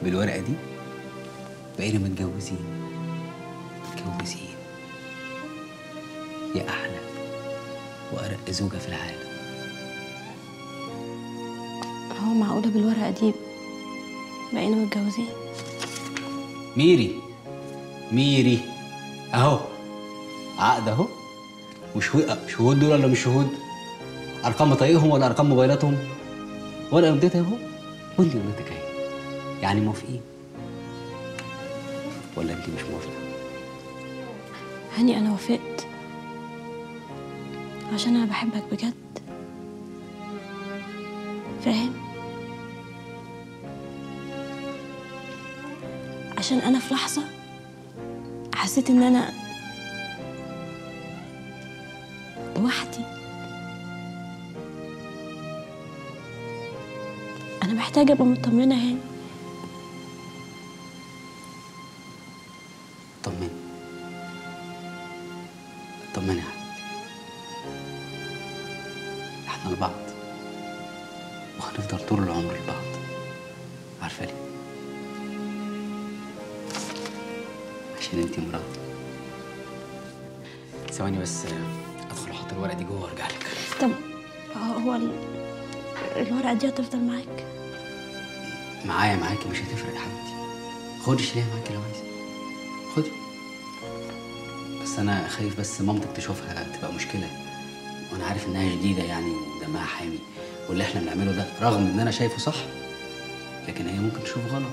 بالورقه دي بقينا متجوزين متجوزين يا احلى وارق زوجه في العالم هو معقولة بالورقة دي بقينا متجوزين ميري ميري اهو عقد اهو وشهود شهود دول ولا مش شهود ارقام بطايقهم ولا ارقام موبايلاتهم وانا امضيتها اهو وانت امضيتك اهي يعني موافقين ولا انت مش موافقه هاني أنا وافقت عشان أنا بحبك بجد فاهم عشان أنا في لحظة حسيت إن أنا لوحدي أنا محتاجة أبقى مطمنة هاني طمني طمني يا حبيبتي احنا لبعض وهنفضل طول العمر لبعض عارفه ليه عشان انتي مراتي ثواني بس ادخل احط الورقه دي جوه وارجع لك طب هو ال- الورقة دي هتفضل معاك معايا معاكي مش هتفرق يا حبيبتي خدي شيليها معاكي لو عايزه خدي بس انا خايف بس مامتك تشوفها تبقى مشكله وانا عارف انها جديده يعني ودمها حامي واللي احنا بنعمله ده رغم ان انا شايفه صح لكن هي ممكن تشوف غلط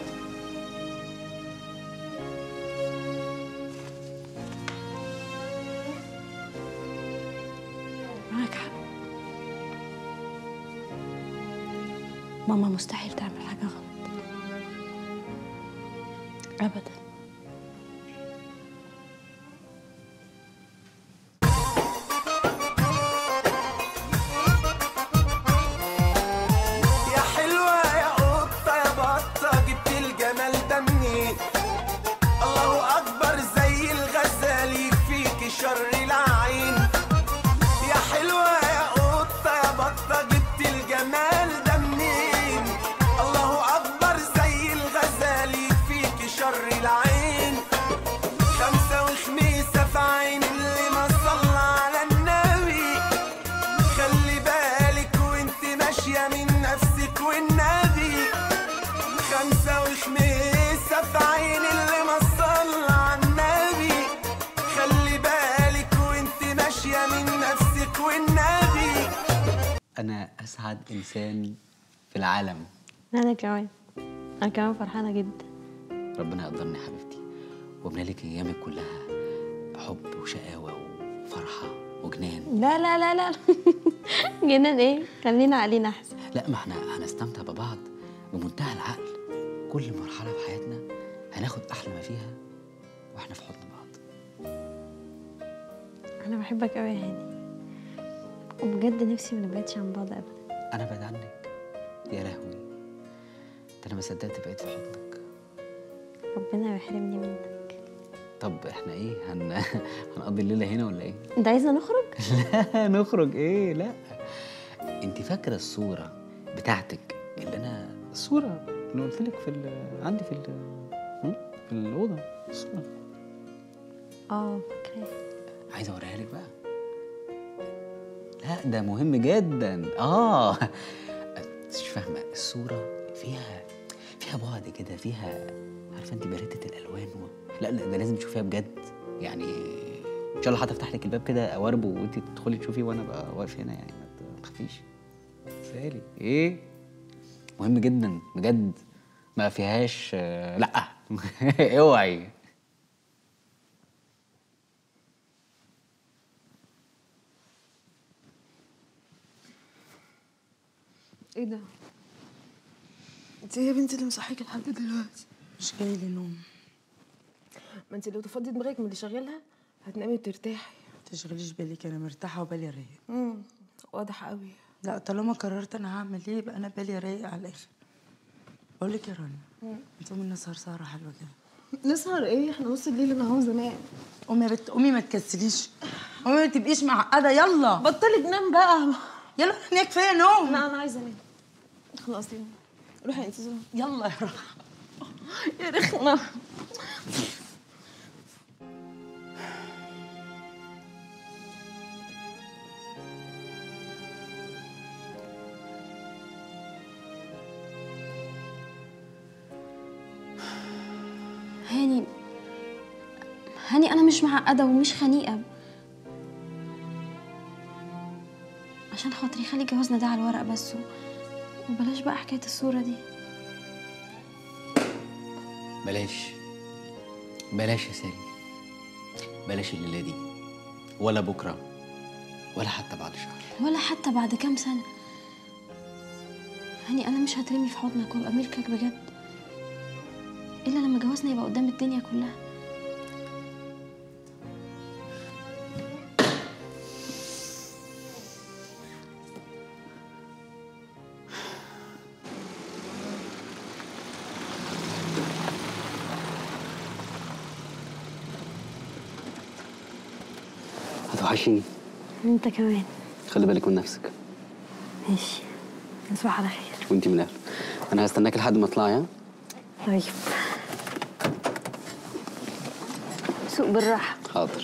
معاك حق ماما مستحيل تعمل حاجة غلط أبدا يا حلوة يا قطة يا بطة جبت الجمال ده منين الله أكبر زي الغزال يكفيك شر العين يا حلوة يا قطة يا بطة جبت الجمال ده منين الله أكبر زي الغزال يكفيك شر العين خمسة وخميسة في عين اللي ما صلى على النبي خلي بالك وانت ماشية من نفسك والنبي خمسة وخميسة في عين اللي ما صلى على النبي خلي بالك وانت ماشية من نفسك والنبي انا اسعد انسان في العالم أنا كمان أنا كمان فرحانة جدا ربنا يقدرني يا حبيبتي واملى لك ايامك كلها حب وشقاوه وفرحه وجنان لا لا لا لا جنان إيه خلينا علينا أحسن لا ما احنا هنستمتع ببعض بمنتهى العقل كل مرحلة في حياتنا هناخد أحلى ما فيها وإحنا في حضن بعض أنا بحبك أوي يا هاني وبجد نفسي ما نبعدش عن بعض أبدا أنا بعد عنك يا لهوي ده أنا ما صدقت بقيت في حضنك ربنا ما يحرمني منك طب إحنا إيه هن... هنقضي الليلة هنا ولا إيه؟ أنت عايزنا نخرج؟ لا نخرج إيه لا أنت فاكرة الصورة بتاعتك اللي أنا الصورة اللي قلت لك في ال... عندي في ال... هم؟ في الأوضة الصورة اه فاكراه عايز اوريها لك بقى لا ده مهم جدا اه مش فاهمه الصوره فيها فيها بعد كده فيها عارفه انت بريده الالوان و... لا لا ده لازم تشوفيها بجد يعني ان شاء الله هتفتح لك الباب كده اواربه وانت تدخلي تشوفي وانا بقى واقف هنا يعني ما تخافيش سالي ايه مهم جدا بجد ما فيهاش آه، لا اوعي ايه ده؟ انت إيه يا بنتي اللي مصحيكي لحد دلوقتي مش جاي لي نوم ما انت لو تفضي دماغك من اللي شغالها هتنامي وترتاحي تشغليش بالك انا مرتاحه وبالي رايق امم واضح قوي لا طالما قررت انا هعمل ايه يبقى انا بالي رايق على الاخر بقول لك يا رنا انت قومي نسهر سهره حلوه كده نسهر ايه احنا نص الليل انا هو زمان قومي يا بت قومي ما تكسليش قومي ما تبقيش معقده يلا بطلي تنام بقى يلا احنا كفايه نوم لا انا عايزه انام خلاص يلا روحي انت زمان يلا يا رنا يا رخمة هاني هاني أنا مش معقدة ومش خنيقة عشان خاطري خلي جوازنا ده على الورق بس و... وبلاش بقى حكاية الصورة دي بلاش بلاش يا سالي بلاش الليله دي ولا بكره ولا حتى بعد شهر ولا حتى بعد كام سنة هاني أنا مش هترمي في حضنك وأبقى ملكك بجد إلا لما جوازنا يبقى قدام الدنيا كلها هتوحشيني أنت كمان خلي بالك من نفسك ماشي تصبح على خير وانت من اهل انا هستناك لحد ما اطلعي ها طيب سوق بالراحة حاضر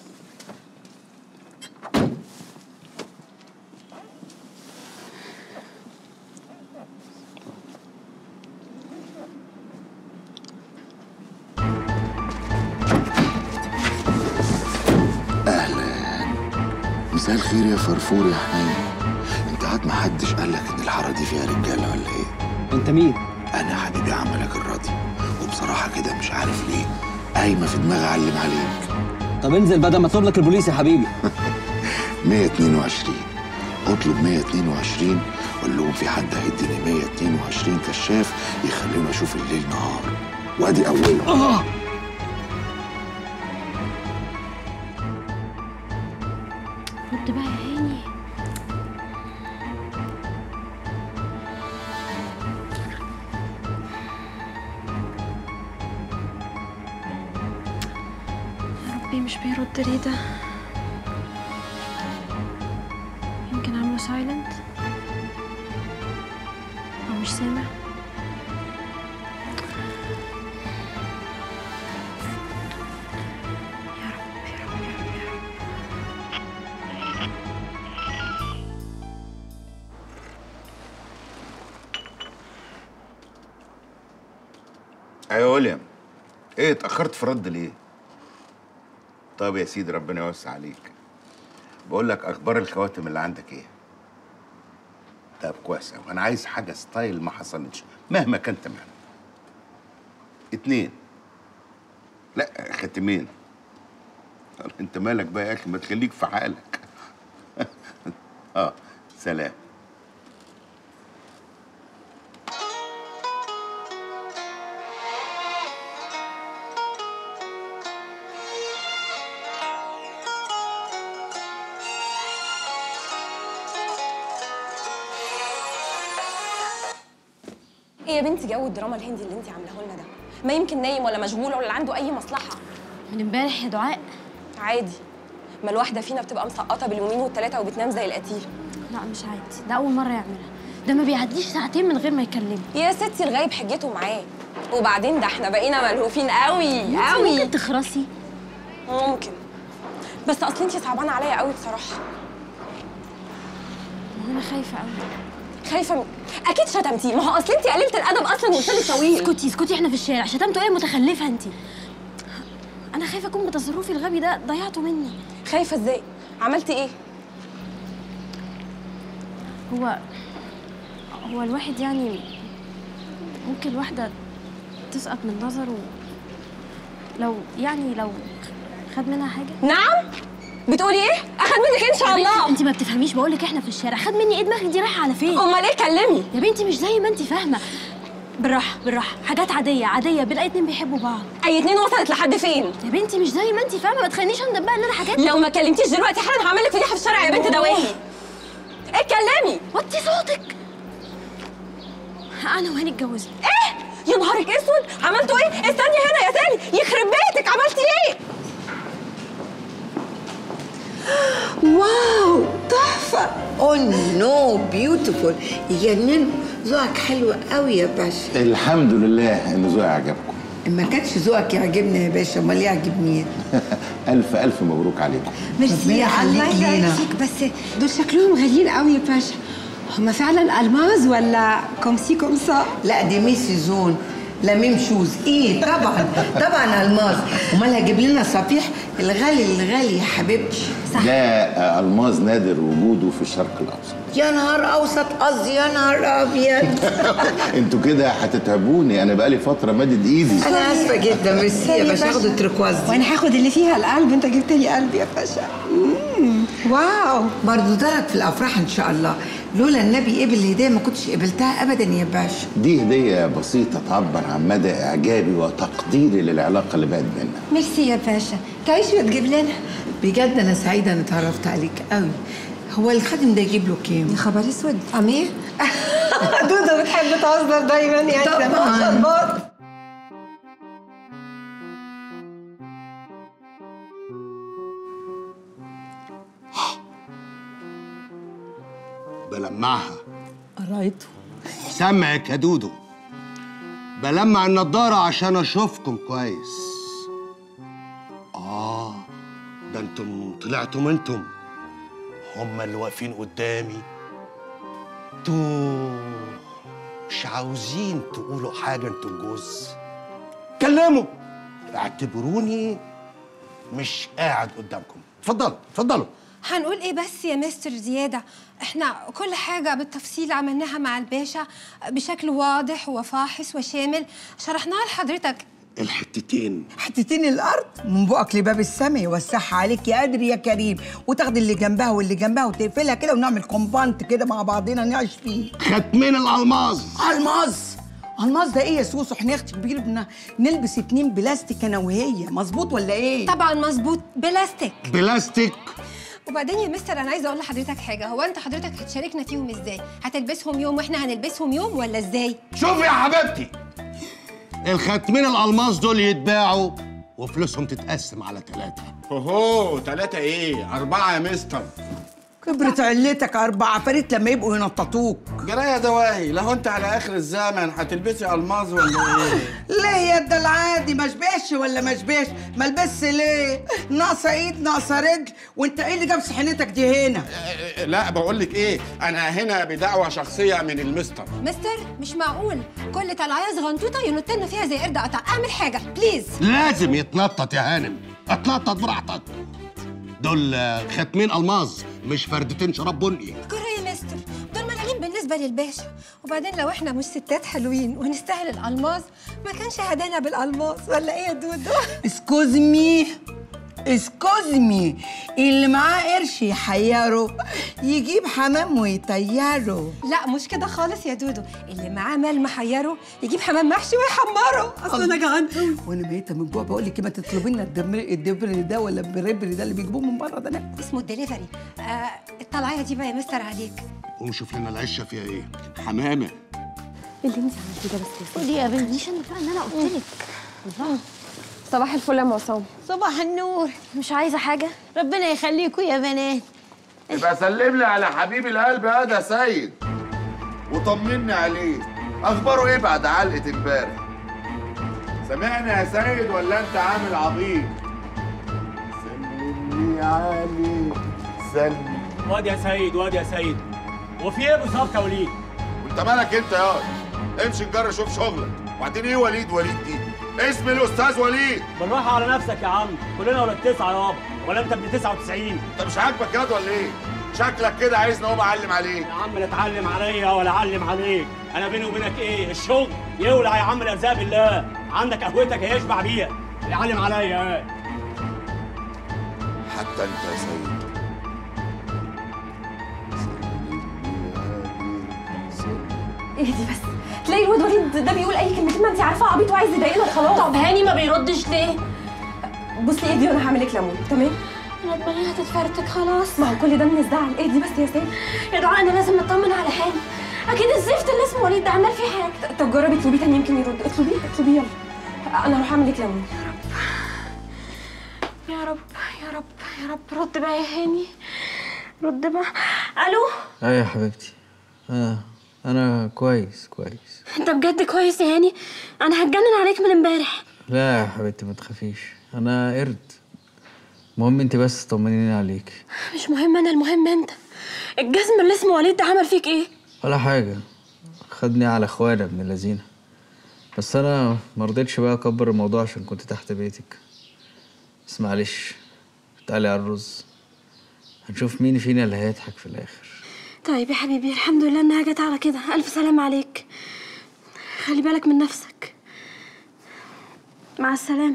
مساء الخير يا فرفور يا حنين انت قاعد محدش قالك ان الحاره دي فيها رجاله ولا ايه انت مين انا حبيبي عملك الراضي وبصراحه كده مش عارف ليه قايمه في دماغي اعلم عليك طب انزل بدل ما اطلب لك البوليس يا حبيبي 122 اطلب 122 قول لهم في حد هيديني 122 كشاف يخليني اشوف الليل نهار وادي اولهم رد بقى يا هاني يا ربي مش بيرد ليه ده يمكن عامله سايلنت او مش سامع يا رب يا رب يا رب يا رب ايوه يا ويليام ايه اتاخرت في رد ليه طب يا سيدي ربنا يوسع عليك بقول لك اخبار الخواتم اللي عندك ايه طب كويس أوي انا عايز حاجه ستايل ما حصلتش مهما كان تمام اتنين لا ختمين طب انت مالك بقى يا اخي ما تخليك في حالك اه سلام ايه يا بنتي جو الدراما الهندي اللي انت عاملاه لنا ده ما يمكن نايم ولا مشغول ولا عنده اي مصلحه من امبارح يا دعاء عادي ما الواحده فينا بتبقى مسقطه باليومين والثلاثه وبتنام زي القتيل لا مش عادي ده اول مره يعملها ده ما بيعديش ساعتين من غير ما يكلمني يا ستي الغايب حجته معاه وبعدين ده احنا بقينا ملهوفين قوي قوي ممكن تخرسي ممكن بس اصل انت صعبانه عليا قوي بصراحه انا خايفه قوي خايفه من... اكيد شتمتيه ما هو اصل انت قليله الادب اصلا ولسانك طويل اسكتي اسكتي احنا في الشارع شتمته ايه متخلفه انت انا خايفه اكون بتصرفي الغبي ده ضيعته مني خايفه ازاي عملتي ايه هو هو الواحد يعني ممكن واحده تسقط من نظره لو يعني لو خد منها حاجه نعم بتقولي ايه اخد منك ان شاء الله انت ما بتفهميش بقول لك احنا في الشارع خد مني ايه دماغك دي رايحه على فين امال ايه كلمي يا بنتي مش زي ما انت فاهمه بالراحه بالراحه حاجات عاديه عاديه بنلاقي اتنين بيحبوا بعض اي اتنين وصلت لحد فين يا بنتي مش زي ما انت فاهمه ما تخلينيش اندم بقى ان انا حاجات لو ما كلمتيش دلوقتي حالا هعمل لك فضيحه في الشارع يا بنت دواهي اتكلمي وطي صوتك انا وهاني اتجوزنا ايه يا نهارك اسود عملتوا ايه استني هنا يا سالي يخرب بيتك عملتي ايه واو تحفة اوه نو بيوتيفول يجننوا ذوقك حلو قوي يا باشا الحمد لله ان ذوقي عجبكم ما كانش ذوقك يعجبني يا باشا امال يعجبني الف الف مبروك عليكم ميرسي الله يبارك بس دول شكلهم غاليين قوي يا باشا هما فعلا الماز ولا كومسي كومسا لا دي مي سيزون لا ميم شوز ايه طبعا طبعا الماس امال هجيب لنا صفيح الغالي الغالي يا حبيبتي ده آه، الماظ نادر وجوده في الشرق الاوسط يا نهار اوسط قصدي يا نهار ابيض انتوا كده هتتعبوني انا بقالي فتره مادد ايدي انا اسفه جدا ميرسي يا باشا هاخد التركواز دي وانا هاخد اللي فيها القلب انت جبت لي قلب يا باشا مم. واو برضه درك في الافراح ان شاء الله لولا النبي قبل الهديه ما كنتش قبلتها ابدا يا باشا دي هديه بسيطه تعبر عن مدى اعجابي وتقديري للعلاقه اللي بقت بينا ميرسي يا باشا تعيش وتجيب لنا بجد انا سعيده اني اتعرفت عليك قوي هو الخادم ده يجيب له كام يا خبر اسود امير دودة بتحب تهزر دايما يعني طبعاً. شربات بلمعها قرايته سمعك يا دودو بلمع النضارة عشان أشوفكم كويس آه ده انتم طلعتم انتم هما اللي واقفين قدامي انتوا مش عاوزين تقولوا حاجة انتوا الجوز كلموا اعتبروني مش قاعد قدامكم اتفضلوا اتفضلوا هنقول ايه بس يا مستر زيادة احنا كل حاجة بالتفصيل عملناها مع الباشا بشكل واضح وفاحص وشامل شرحناها لحضرتك الحتتين حتتين الارض من بقك لباب السما يوسعها عليك يا قادر يا كريم وتاخد اللي جنبها واللي جنبها وتقفلها كده ونعمل كومباوند كده مع بعضنا نعيش فيه ختمين الألماظ الماس الماس ده ايه يا سوسو احنا اختي كبير بدنا نلبس اتنين بلاستيك انا وهي مظبوط ولا ايه طبعا مظبوط بلاستيك بلاستيك وبعدين يا مستر انا عايزه اقول لحضرتك حاجه هو انت حضرتك هتشاركنا فيهم ازاي هتلبسهم يوم واحنا هنلبسهم يوم ولا ازاي شوفي يا حبيبتي الختمين الألماظ دول يتباعوا وفلوسهم تتقسم على ثلاثة اوهو ثلاثة ايه؟ أربعة يا مستر كبرت علتك اربع عفاريت لما يبقوا ينططوك جرايه دواهي لا هو انت على اخر الزمن هتلبسي الماظ ولا ايه؟ ليه يا ده العادي ما شبهش ولا ما شبهش ما البس ليه ناقصه ايد ناقصه رجل وانت ايه اللي جاب صحنتك دي هنا لا بقول لك ايه؟ انا هنا بدعوة شخصية من المستر مستر مش معقول كل طلعيه صغنطوطه ينط لنا فيها زي قرد قطع اعمل حاجه بليز لازم يتنطط يا هانم اتنطط براحتك دول آه، ختمين ألماظ مش فردتين شراب بني كره يا مستر دول ملاليم بالنسبه للباشا وبعدين لو احنا مش ستات حلوين ونستاهل الالماس ما كانش هدانا بالالماس ولا ايه يا دودو اسكوز مي اسكوز مي اللي معاه قرش يحيره يجيب حمام ويطيره لا مش كده خالص يا دودو اللي معاه مال محيره يجيب حمام محشي ويحمره اصل انا جعان قوي وانا ميته من جوع بقول لك ما تطلبي لنا الدمر الدبري ده ولا البربري ده اللي بيجيبوه من بره ده لا اسمه الدليفري آه الطلعيه دي بقى يا مستر عليك قوم شوف لنا العشة فيها ايه حمامة اللي انت عملتيه ده بس قولي يا بنتي عشان بقى ان انا قلت لك صباح الفل يا معصام صباح النور مش عايزه حاجه ربنا يخليكوا يا بنات يبقى سلم لي على حبيب القلب هذا سيد وطمني عليه اخباره ايه بعد علقه امبارح سامعني يا سيد ولا انت عامل عبيط سلمني عليه سلم واد يا سيد واد يا سيد وفي ايه بالظبط يا وليد؟ وانت مالك انت يا واد؟ امشي نجر شوف شغلك وبعدين ايه وليد وليد دي اسم الاستاذ وليد بالراحة على نفسك يا عم كلنا ولاد تسعة يابا ولا انت ابن 99 انت مش عاجبك ياض ولا ايه شكلك كده عايزني اقوم اعلم عليك يا عم لا اتعلم عليا ولا اعلم عليك انا بيني وبينك ايه الشغل يولع يا عم الارزاق بالله عندك قهوتك هيشبع بيها يعلم عليا ايه حتى انت يا سيد ايه دي بس تلاقي الواد وليد ده بيقول اي كلمتين ما انت عارفه عبيط وعايز يضايقنا خلاص طب هاني ما بيردش ليه بصي ايه دي وانا هعمل لك ليمون تمام انا دماغي هتتفرتك خلاص ما هو كل ده من الزعل ايه دي بس يا سيد يا دعاء انا لازم اطمن على هاني اكيد الزفت اللي اسمه وليد ده عمل فيه حاجه طب جربي اطلبيه تاني يمكن يرد اطلبيه اطلبيه يلا انا هروح اعمل لك ليمون يا رب يا رب يا رب رد بقى يا هاني رد بقى الو ايه يا حبيبتي اه انا كويس كويس انت بجد كويس يا هاني انا هتجنن عليك من امبارح لا يا حبيبتي ما تخافيش انا قرد المهم انت بس طمنيني عليك مش مهم انا المهم انت الجزم اللي اسمه وليد ده عمل فيك ايه ولا حاجه خدني على اخوانا ابن اللذينه بس انا ما رضيتش بقى اكبر الموضوع عشان كنت تحت بيتك بس معلش تعالي على الرز هنشوف مين فينا اللي هيضحك في الاخر طيب يا حبيبي الحمد لله انها جت على كده الف سلامة عليك خلي بالك من نفسك مع السلامة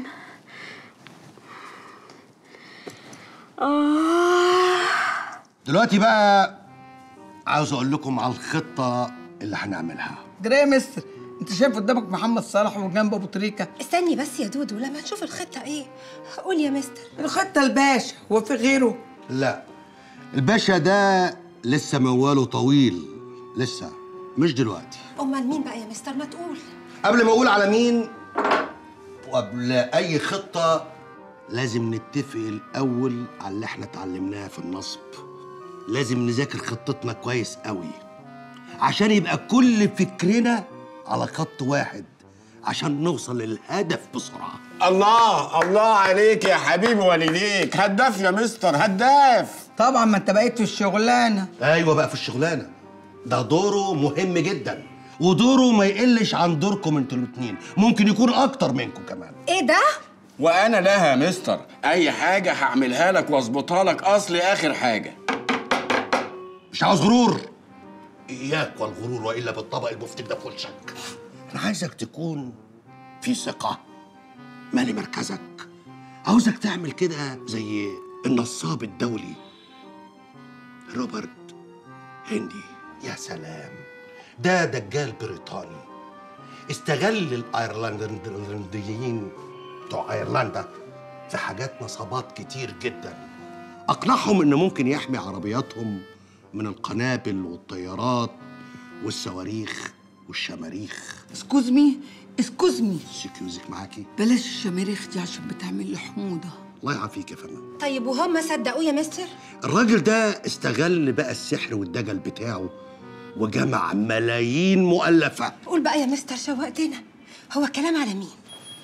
آه دلوقتي بقى عاوز اقول لكم على الخطه اللي هنعملها جري يا مستر انت شايف قدامك محمد صلاح وجنبه ابو تريكه استني بس يا دودو لما تشوف الخطة ايه قول يا مستر الخطه الباشا هو في غيره لا الباشا ده لسه مواله طويل لسه مش دلوقتي امال مين بقى يا مستر ما تقول قبل ما اقول على مين وقبل اي خطه لازم نتفق الاول على اللي احنا اتعلمناه في النصب لازم نذاكر خطتنا كويس قوي عشان يبقى كل فكرنا على خط واحد عشان نوصل للهدف بسرعه الله الله عليك يا حبيبي والديك هداف يا مستر هداف طبعا ما انت بقيت في الشغلانه ايوه بقى في الشغلانه ده دوره مهم جدا ودوره ما يقلش عن دوركم انتوا الاتنين ممكن يكون اكتر منكم كمان ايه ده وانا لها يا مستر اي حاجه هعملها لك واظبطها لك اصلي اخر حاجه مش عاوز غرور اياك والغرور والا بالطبق المفتك ده في وشك انا عايزك تكون في ثقه مالي مركزك عاوزك تعمل كده زي النصاب الدولي روبرت هندي يا سلام ده دجال بريطاني استغل الايرلنديين بتوع ايرلندا في حاجات نصابات كتير جدا اقنعهم انه ممكن يحمي عربياتهم من القنابل والطيارات والصواريخ والشماريخ اسكوز مي اسكوز مي سكيوزك معاكي بلاش الشماريخ دي عشان بتعمل لي حموضه الله يعافيك يا فندم طيب وهم صدقوه يا مستر الراجل ده استغل بقى السحر والدجل بتاعه وجمع ملايين مؤلفة قول بقى يا مستر شوقتنا هو الكلام على مين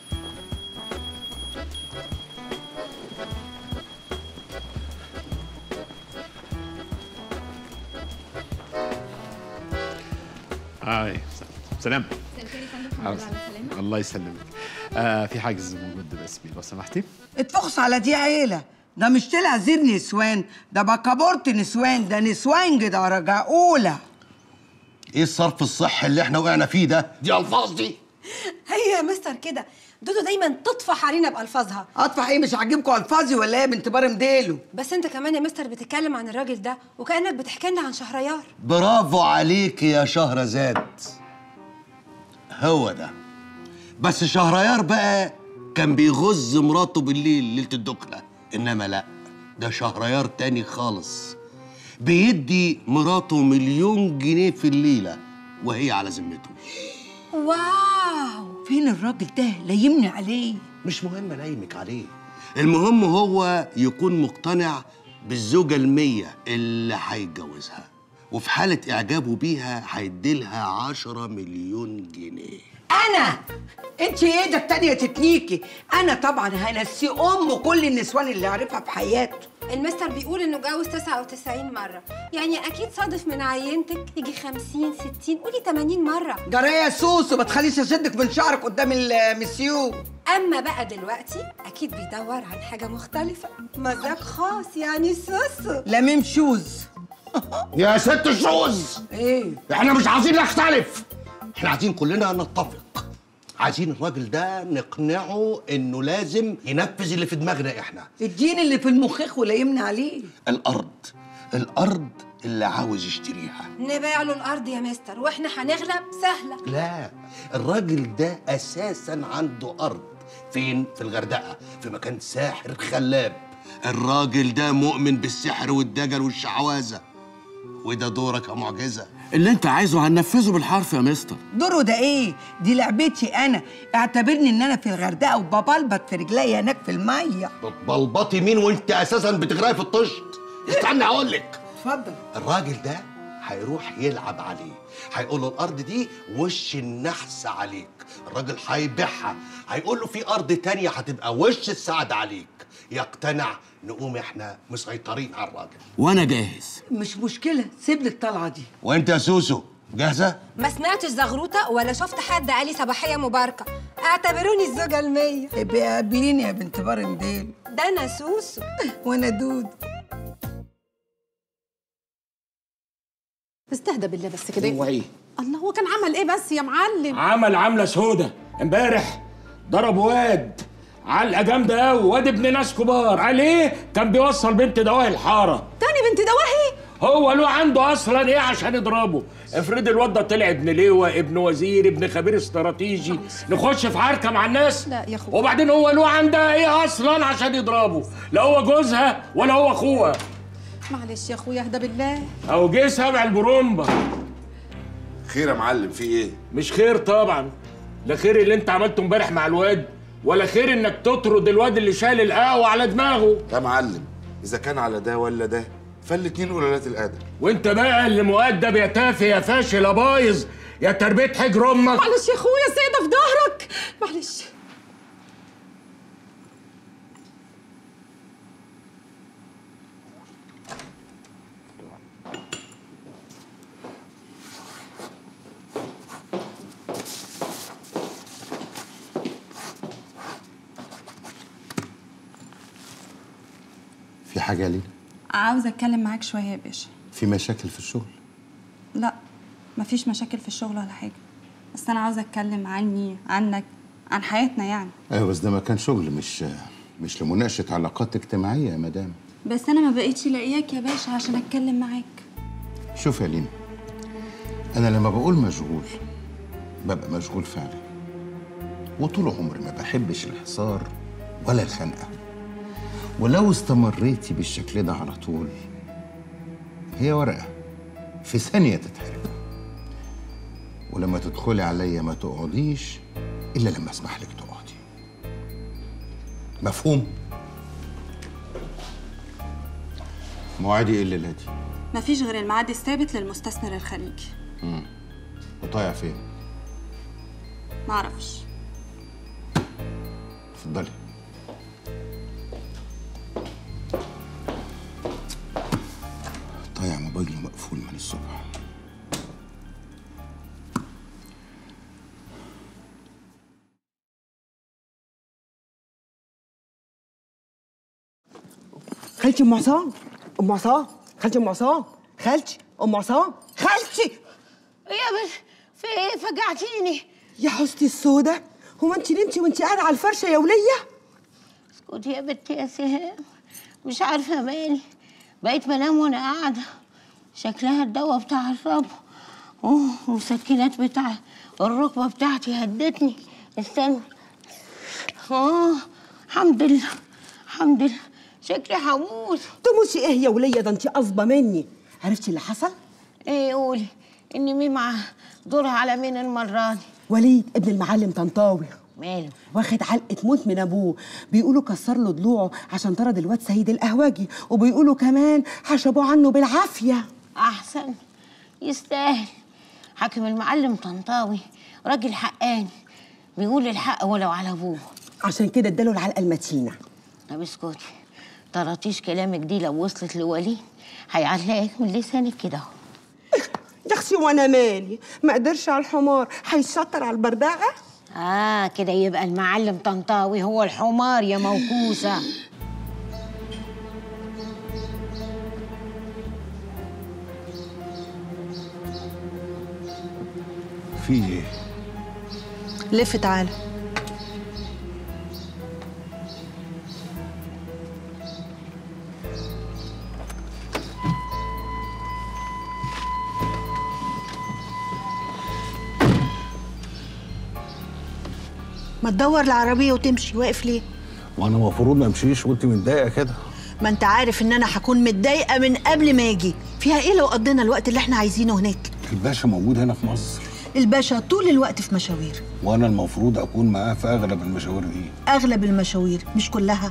هاي سلام عاوز- الله يسلمك آه في حاجز موجود باسمي لو سمحتي اتفخص على دي عيله ده مش طلع زير نسوان ده بكابورت نسوان ده نسوان درجه اولى ايه الصرف الصحي اللي احنا وقعنا فيه ده دي الفاظ دي هي يا مستر كده دودو دايما تطفح علينا بالفاظها اطفح ايه مش عاجبكم الفاظي ولا ايه يا بنت بار مديله بس انت كمان يا مستر بتتكلم عن الراجل ده وكانك بتحكي لنا عن شهريار برافو عليك يا شهرزاد هو ده بس شهريار بقى كان بيغز مراته بالليل ليلة الدخلة إنما لا ده شهريار تاني خالص بيدي مراته مليون جنيه في الليلة وهي على ذمته واو فين الراجل ده لايمني عليه مش مهم لايمك عليه المهم هو يكون مقتنع بالزوجة المية اللي هيتجوزها وفي حالة إعجابه بيها هيديلها عشرة مليون جنيه انا انت ايدك تانية تتنيكي انا طبعا هنسي ام كل النسوان اللي عرفها في حياته المستر بيقول انه جوز 99 مره يعني اكيد صادف من عينتك يجي 50 60 قولي 80 مره جرايه سوسو ما تخليش اشدك من شعرك قدام المسيو اما بقى دلوقتي اكيد بيدور عن حاجه مختلفه مزاج خاص يعني سوسو لميم شوز يا ست الشوز ايه احنا مش عايزين نختلف احنا عايزين كلنا نتفق عايزين الراجل ده نقنعه انه لازم ينفذ اللي في دماغنا احنا الدين اللي في المخيخ ولايمني عليه الارض الارض اللي عاوز يشتريها نبيع له الارض يا مستر واحنا هنغلب سهله لا الراجل ده اساسا عنده ارض فين في الغردقه في مكان ساحر خلاب الراجل ده مؤمن بالسحر والدجل والشعوذه وده دورك يا معجزه اللي انت عايزه هننفذه بالحرف يا مستر دوره ده ايه دي لعبتي انا اعتبرني ان انا في الغردقه وببلبط في رجلي هناك في الميه بلبطي مين وانت اساسا بتغرقي في الطشت استنى اقول لك اتفضل الراجل ده هيروح يلعب عليه هيقول له الارض دي وش النحس عليك الراجل هيبيعها هيقول له في ارض تانية هتبقى وش السعد عليك يقتنع نقوم احنا مسيطرين على الراجل وانا جاهز مش مشكله سيب لي الطلعه دي وانت يا سوسو جاهزه ما سمعتش زغروطه ولا شفت حد قال لي صباحيه مباركه اعتبروني الزوجه المية ابقي قابليني يا بنت برنديل ده انا سوسو وانا دود استهدى بالله بس كده هو ايه؟ الله هو كان عمل ايه بس يا معلم عمل عمله سودة امبارح ضرب واد علقه جامده قوي واد ابن ناس كبار عليه كان بيوصل بنت دواهي الحاره تاني بنت دواهي هو له عنده اصلا ايه عشان يضربه افرض الواد ده طلع ابن لواء ابن وزير ابن خبير استراتيجي نخش في عركه مع الناس لا يا اخويا وبعدين هو له عندها ايه اصلا عشان يضربه لا هو جوزها ولا هو اخوها معلش يا اخويا اهدى بالله او جه سبع البرومبا خير يا معلم في ايه مش خير طبعا لا خير اللي انت عملته امبارح مع الواد ولا خير انك تطرد الواد اللي شايل القهوه على دماغه يا معلم اذا كان على ده ولا ده فالاتنين قلالات الادب وانت بقى اللي مؤدب يا تافه يا فاشل يا بايظ يا تربيه حجر امك معلش يا اخويا سيدة في ظهرك معلش في حاجه لينا عاوزة أتكلم معاك شوية يا باشا في مشاكل في الشغل لا مفيش مشاكل في الشغل ولا حاجة بس أنا عاوزة أتكلم عني عنك عن حياتنا يعني ايوه بس ده مكان شغل مش مش لمناقشه علاقات اجتماعيه يا مدام بس أنا ما بقيتش لاقياك يا باشا عشان أتكلم معاك شوف يا لينا انا لما بقول مشغول ببقى مشغول فعلا وطول عمري ما بحبش الحصار ولا الخنقه ولو استمريتي بالشكل ده على طول هي ورقه في ثانيه تتحرق ولما تدخلي عليا ما تقعديش الا لما اسمح لك تقعدي مفهوم مواعيدي ايه الليله دي مفيش غير الميعاد الثابت للمستثمر الخليجي مم. وطايع فين معرفش اتفضلي طايع موبايلي مقفول من الصبح خالتي ام عصام ام عصام خالتي ام عصام خالتي ام عصام خالتي يا بس في ايه فجعتيني يا حستي السودة هو انت نمتي وانت قاعده على الفرشه يا وليه اسكتي يا بنتي يا سهام مش عارفه مالي بقيت بنام وانا قاعده شكلها الدواء بتاع الرب اوه المسكنات بتاع الركبه بتاعتي هدتني استنى اه الحمد لله الحمد لله شكلي هموت تموتي ايه يا وليه ده انت قصبه مني عرفتي اللي حصل ايه قولي ان مين مع دورها على مين المره دي وليد ابن المعلم طنطاوي ماله واخد علقه موت من ابوه بيقولوا كسر له ضلوعه عشان طرد الواد سيد القهوجي وبيقولوا كمان حشبوه عنه بالعافيه احسن يستاهل حاكم المعلم طنطاوي راجل حقاني بيقول الحق ولو على ابوه عشان كده اداله العلقه المتينه طب اسكتي طرطيش كلامك دي لو وصلت لوليد هيعلقك من لسانك كده اهو يا اختي وانا مالي ما قدرش على الحمار هيشطر على البردعه اه كده يبقى المعلم طنطاوي هو الحمار يا موكوسه في ايه لف تعالى ما تدور العربية وتمشي واقف ليه؟ وانا المفروض ما امشيش وانت متضايقه كده ما انت عارف ان انا هكون متضايقة من قبل ما اجي فيها ايه لو قضينا الوقت اللي احنا عايزينه هناك؟ الباشا موجود هنا في مصر الباشا طول الوقت في مشاوير وانا المفروض اكون معاه في اغلب المشاوير دي اغلب المشاوير مش كلها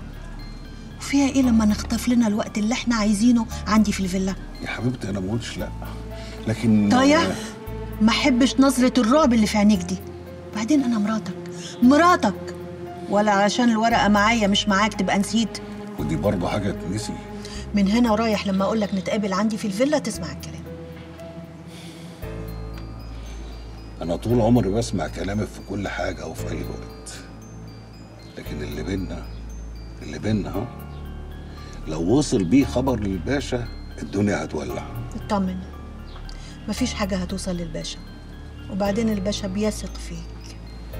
وفيها ايه لما نخطف لنا الوقت اللي احنا عايزينه عندي في الفيلا يا حبيبتي انا ما قلتش لا لكن طايع ما احبش نظرة الرعب اللي في عينيك دي بعدين انا مراتك مراتك ولا علشان الورقة معايا مش معاك تبقى نسيت ودي برضه حاجه تنسي من هنا ورايح لما اقول لك نتقابل عندي في الفيلا تسمع الكلام انا طول عمري بسمع كلامك في كل حاجه وفي اي وقت لكن اللي بينا اللي بينا ها لو وصل بيه خبر للباشا الدنيا هتولع اطمن مفيش حاجة هتوصل للباشا وبعدين الباشا بيثق فيك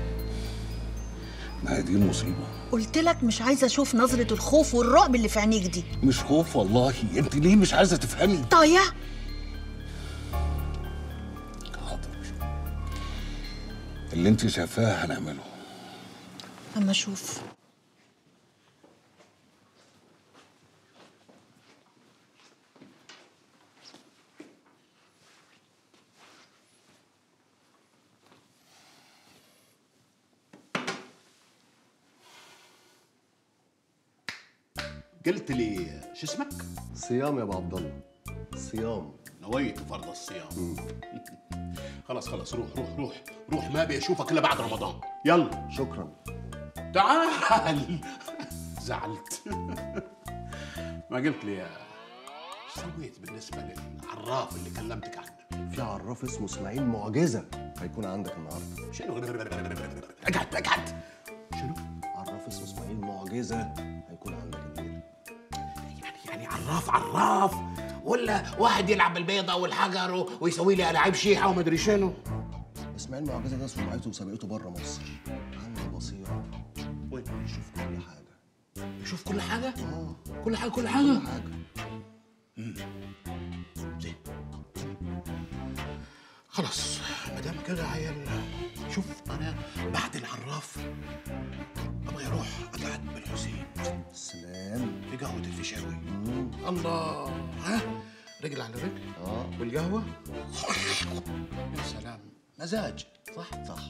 ما هي دي المصيبه قلت لك مش عايزة اشوف نظرة الخوف والرعب اللي في عينيك دي مش خوف والله انت ليه مش عايزه تفهمي طايع اللي انت شايفاه هنعمله اما اشوف قلت لي شو اسمك؟ صيام يا ابو عبد الله صيام نويت فرض الصيام خلاص خلاص روح روح روح روح ما ابي اشوفك الا بعد رمضان يلا شكرا تعال زعلت ما قلت لي ايش سويت بالنسبه للعراف اللي كلمتك عنه في عراف اسمه اسماعيل معجزه هيكون عندك النهارده شنو اقعد اقعد شنو عراف اسمه اسماعيل معجزه هيكون عندك الليله يعني عراف عراف ولا واحد يلعب بالبيضة والحجر و- ويسوي لي ألعاب شيحة وما أدري شنو اسماعيل معجزه ده سمعته وسابقته بره مصر عنده بصيره وين يشوف كل حاجه يشوف كل حاجة؟ اه كل حاجة كل حاجة؟ كل حاجه مم. زين خلاص ما دام كده عيل شوف أنا بعد العراف أبغى أروح أقعد بالحسين سلام في قهوة الفيشاوي الله ها رجل على رجل اه والقهوة يا سلام مزاج صح صح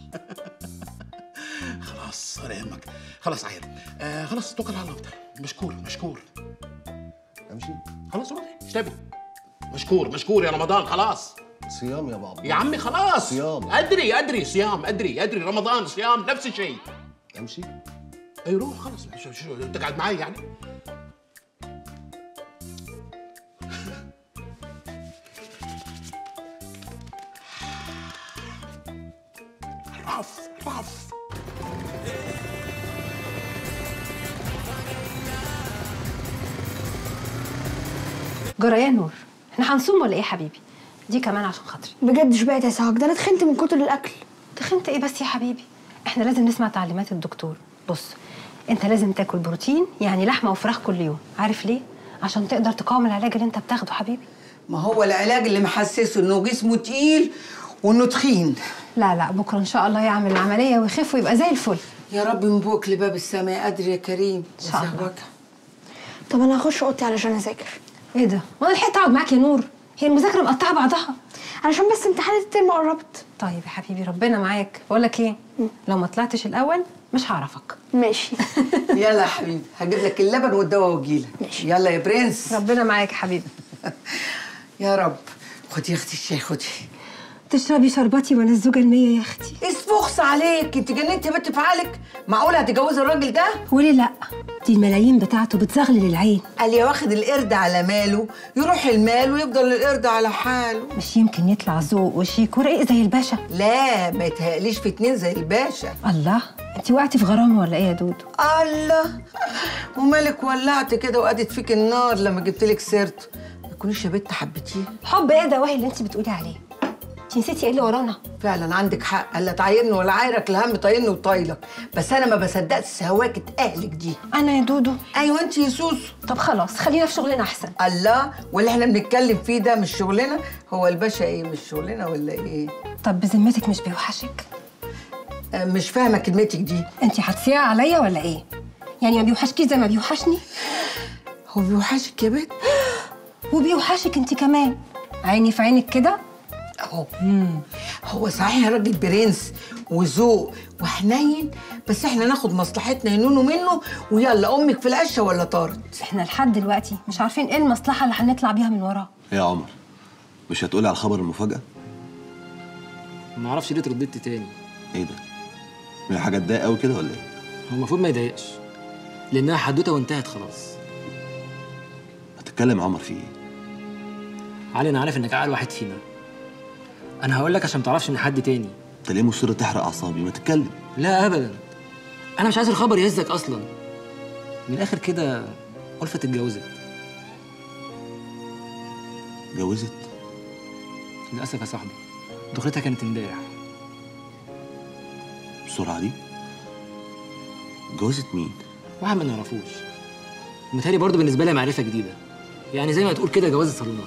خلاص ولا يهمك خلاص عيل آه خلاص توكل على الله وبتاع. مشكور مشكور امشي خلاص روح ايش تبي مشكور مشكور يا رمضان خلاص صيام يا ابو عبد يا عمي خلاص صيام ادري ادري صيام ادري ادري رمضان صيام نفس الشيء امشي اي روح خلاص شو شو تقعد معي يعني رف رف جرى يا نور احنا هنصوم ولا ايه يا حبيبي دي كمان عشان خاطري بجد شبعت يا سعاد ده انا اتخنت من كتر الاكل تخنت ايه بس يا حبيبي احنا لازم نسمع تعليمات الدكتور بص انت لازم تاكل بروتين يعني لحمه وفراخ كل يوم عارف ليه عشان تقدر تقاوم العلاج اللي انت بتاخده حبيبي ما هو العلاج اللي محسسه انه جسمه تقيل وانه تخين لا لا بكره ان شاء الله يعمل العمليه ويخف ويبقى زي الفل يا رب نبوك لباب السماء قادر يا كريم ان شاء الله طب انا هخش اوضتي علشان اذاكر ايه ده وانا لحقت اقعد معاك يا نور هي المذاكره مقطعه بعضها علشان بس امتحانات الترم قربت طيب يا حبيبي ربنا معاك بقول لك ايه لو ما طلعتش الاول مش هعرفك ماشي يلا يا حبيبي هجيب لك اللبن والدواء واجيلك يلا يا برنس ربنا معاك يا حبيبي يا رب خدي يا اختي الشاي خدي تشربي شربتي وانا الزوجه المية يا اختي اسفخس عليك انت جننتي يا بنت في عقلك معقوله هتتجوزي الراجل ده وليه لا دي الملايين بتاعته بتزغلل العين قال يا واخد القرد على ماله يروح المال ويفضل القرد على حاله مش يمكن يطلع ذوق وشيك ورقيق زي الباشا لا ما يتهيأليش في اتنين زي الباشا الله انت وقعتي في غرامه ولا ايه يا دودو الله ومالك ولعت كده وقدت فيك النار لما جبت لك سيرته ما تكونيش يا بنت حبتيه حب ايه ده وهي اللي انت بتقولي عليه انت نسيتي ايه اللي ورانا فعلا عندك حق لا تعايرني ولا عايرك الهم طايرني وطايلك بس انا ما بصدقش سواكة اهلك دي انا يا دودو ايوه انت يا سوسو طب خلاص خلينا في شغلنا احسن الله واللي احنا بنتكلم فيه ده مش شغلنا هو الباشا ايه مش شغلنا ولا ايه طب بذمتك مش بيوحشك آه، مش فاهمه كلمتك دي انت هتصيعي عليا ولا ايه يعني ما بيوحشكيش زي ما بيوحشني هو بيوحشك يا بنت وبيوحشك انت كمان عيني في عينك كده اهو هو صحيح راجل برنس وذوق وحنين بس احنا ناخد مصلحتنا ينونوا منه ويلا امك في العشه ولا طارت احنا لحد دلوقتي مش عارفين ايه المصلحه اللي هنطلع بيها من وراه يا عمر مش هتقولي على الخبر المفاجأة؟ ما اعرفش ليه اترددت تاني ايه ده؟ هي حاجة تضايق قوي كده ولا ايه؟ هو المفروض ما يضايقش لانها حدوته وانتهت خلاص هتتكلم يا عمر في ايه؟ علي انا عارف انك اعقل واحد فينا انا هقول لك عشان ما تعرفش من حد تاني انت ليه مصر تحرق اعصابي؟ ما تتكلم لا ابدا انا مش عايز الخبر يهزك اصلا من الاخر كده ألفة اتجوزت اتجوزت؟ للاسف يا صاحبي دخلتها كانت امبارح بالسرعة دي؟ اتجوزت مين؟ واحد ما نعرفوش متهيألي برضه بالنسبه لي معرفه جديده يعني زي ما تقول كده جواز الصالونات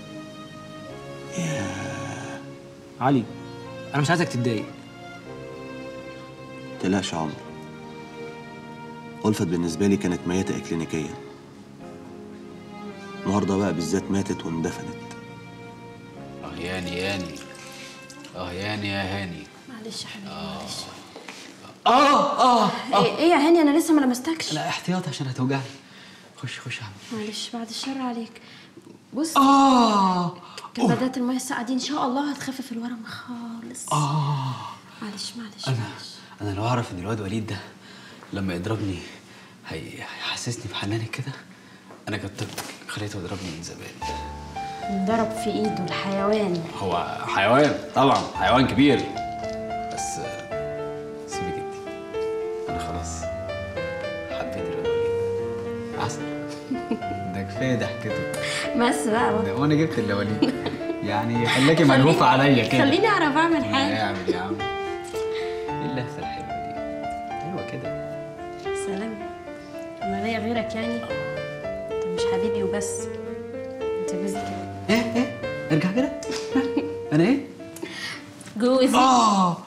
علي انا مش عايزك تتضايق تقلقش يا عمر ألفت بالنسبة لي كانت ميتة إكلينيكيا النهاردة بقى بالذات ماتت واندفنت اه ياني ياني اه ياني يا هاني معلش يا حبيبي معلش اه اه ايه إيه يا هاني انا لسه ما لمستكش لا احتياط عشان هتوجعني خش خش يا عم معلش بعد الشر عليك بص اه كمادات الميه الساقعه دي ان شاء الله هتخفف الورم خالص اه معلش معلش انا انا لو اعرف ان الواد وليد ده لما يضربني هي- هيحسسني بحنانك كده انا كنت خليته يضربني من زمان ضرب في ايده الحيوان هو حيوان طبعا حيوان كبير بس آه، سيبك انت انا خلاص حبيت الواد وليد عسل ده كفايه ضحكته بس بقى ده وانا جبت اللي وليد يعني خلاكي ملهوفه عليا كده خليني اعرف اعمل حاجه اعمل يا عم ايه اللهفه الحلوه دي ايوه كده سلام انا ليا غيرك يعني انت مش حبيبي وبس انت جوزي كده ارجع كده انا ايه جوزي اه